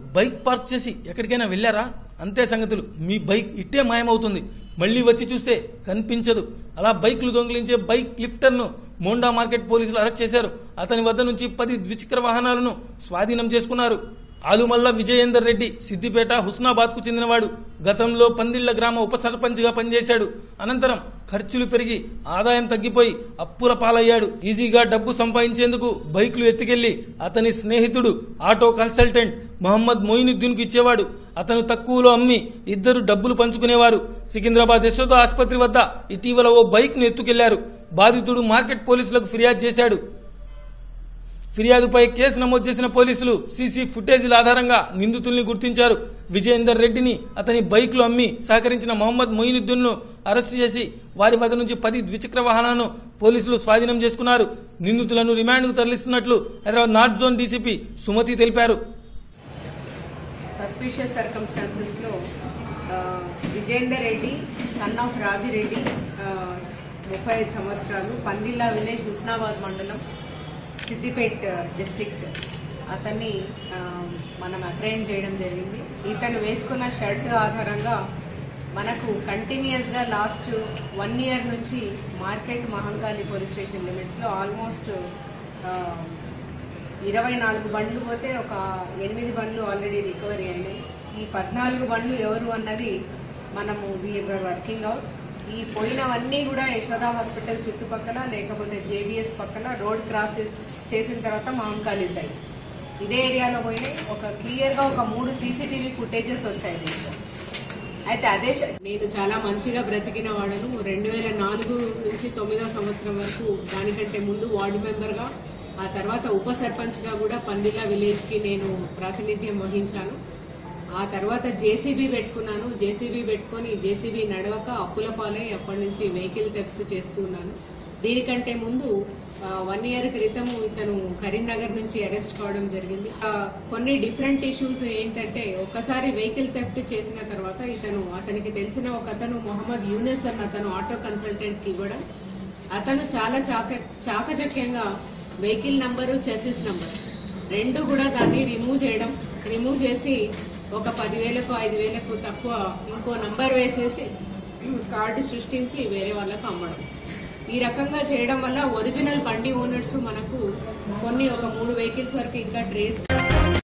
bike park చేసి ఎక్కడికైనా వెళ్ళారా అంతే సంగతులు మీ బైక్ ఇట్టే మాయమవుతుంది మళ్ళీ వచ్చి చూస్తే కనిపించదు అలా బైక్లు దొంగిలించే బైక్ లిఫ్టర్ను మోండా మార్కెట్ పోలీసులు అరెస్ట్ చేశారు అతని వద్ద నుంచి పది ద్విచక్ర వాహనాలను స్వాధీనం చేసుకున్నారు ఆలుమల్ల విజయేందర్ రెడ్డి సిద్దిపేట హుస్నాబాద్ కు చెందినవాడు గతంలో పందిళ్ల గ్రామ ఉప సర్పంచ్ గా పనిచేశాడు అనంతరం ఖర్చులు పెరిగి ఆదాయం తగ్గిపోయి అప్పుల పాలయ్యాడు ఈజీగా డబ్బు సంపాదించేందుకు బైకులు ఎత్తుకెళ్లి అతని స్నేహితుడు ఆటో కన్సల్టెంట్ మహమ్మద్ మొయినుద్దీన్ కు ఇచ్చేవాడు అతను తక్కువలో అమ్మి ఇద్దరు డబ్బులు పంచుకునేవారు సికింద్రాబాద్ యశోద ఆసుపత్రి వద్ద ఇటీవల ఓ బైక్ ను ఎత్తుకెళ్లారు బాధితుడు మార్కెట్ పోలీసులకు ఫిర్యాదు చేశాడు ఫిర్యాదుపై కేసు నమోదు చేసిన పోలీసులు సీసీ ఫుటేజీల ఆధారంగా నిందితుల్ని గుర్తించారు విజయేందర్ రెడ్డిని అతని బైక్లు అమ్మి సహకరించిన మహమ్మద్ మొయినుద్దీన్ ను అరెస్టు చేసి వారి వద్ద నుంచి పది ద్విచక్ర వాహనాలను పోలీసులు స్వాధీనం చేసుకున్నారు నిందితులను రిమాండ్కు తరలిస్తున్నట్లు Hyderabad north zone DCP Sumathi తెలిపారు సస్పిషియస్ సర్కమ్స్టాన్సెస్లో విజేందర్ రెడ్డి సన్ ఆఫ్ రాజిరెడ్డి ముప్పై ఐదు సంవత్సరాలు పందిల్లా విలేజ్ హుస్నాబాద్ మండలం సిద్దిపేట్ డిస్టిక్ట్ అతన్ని ఆ, మనం అప్రైన్ చేయడం జరిగింది ఇతను వేసుకున్న షర్ట్ ఆధారంగా మనకు కంటిన్యూస్గా లాస్ట్ వన్ ఇయర్ నుంచి మార్కెట్ మహంకాళి పోలీస్ స్టేషన్ లిమిట్స్లో ఆల్మోస్ట్ ఇరవై నాలుగు బండ్లు పోతే ఒక ఎనిమిది బండ్లు ఆల్రెడీ రికవరీ అయినాయి ఈ పద్నాలుగు బండ్లు ఎవరు అన్నది మనము వీఆర్ వర్కింగ్ అవుట్ ఈ పోయినవన్నీ కూడా యశోద హాస్పిటల్ చుట్టుపక్కల లేకపోతే జేబీఎస్ పక్కన రోడ్ క్రాస్ చేసిన తర్వాత మహంకాళి సైడ్ ఇదే ఏరియాలో పోయినాయి ఒక క్లియర్గా ఒక మూడు సీసీటీవీ ఫుటేజెస్ వచ్చాయి దీంట్లో అయితే అదే శ- నేను చాలా మంచిగా బ్రతికిన వాడను రెండు వేల నాలుగు నుంచి తొమ్మిదో సంవత్సరం వరకు దానికంటే ముందు వార్డు మెంబర్గా ఆ తర్వాత ఉప సర్పంచ్గా కూడా పందిలా విలేజ్కి నేను ప్రాతినిధ్యం వహించాను ఆ తర్వాత జేసీబీ పెట్టుకున్నాను జేసీబీ పెట్టుకొని జేసీబీ నడవక అప్పుల పాలై అప్పటి నుంచి వెహికల్ తెప్స్ చేస్తున్నాను దీనికంటే ముందు వన్ ఇయర్ క్రితం ఇతను కరీంనగర్ నుంచి అరెస్ట్ కావడం జరిగింది ఆ, కొన్ని డిఫరెంట్ ఇష్యూస్ ఏంటంటే ఒక్కసారి వెహికల్ థెఫ్ట్ చేసిన తర్వాత ఇతను అతనికి తెలిసిన ఒక అతను మొహమ్మద్ యూనిస్ అన్న అతను ఆటో కన్సల్టెంట్ కి ఇవ్వడం అతను చాలా చాక చాకచక్యంగా వెహికల్ నంబరు చెసిస్ నంబర్ రెండు కూడా దాన్ని రిమూవ్ చేయడం రిమూవ్ చేసి ఒక పదివేలకు ఐదు వేలకు తక్కువ ఇంకో నంబర్ వేసేసి కార్డు సృష్టించి వేరే వాళ్ళకు అమ్మడం ఈ రకంగా చేయడం వల్ల ఒరిజినల్ బండి ఓనర్స్ మనకు కొన్ని ఒక మూడు వెహికల్స్ వరకు ఇంకా ట్రేస్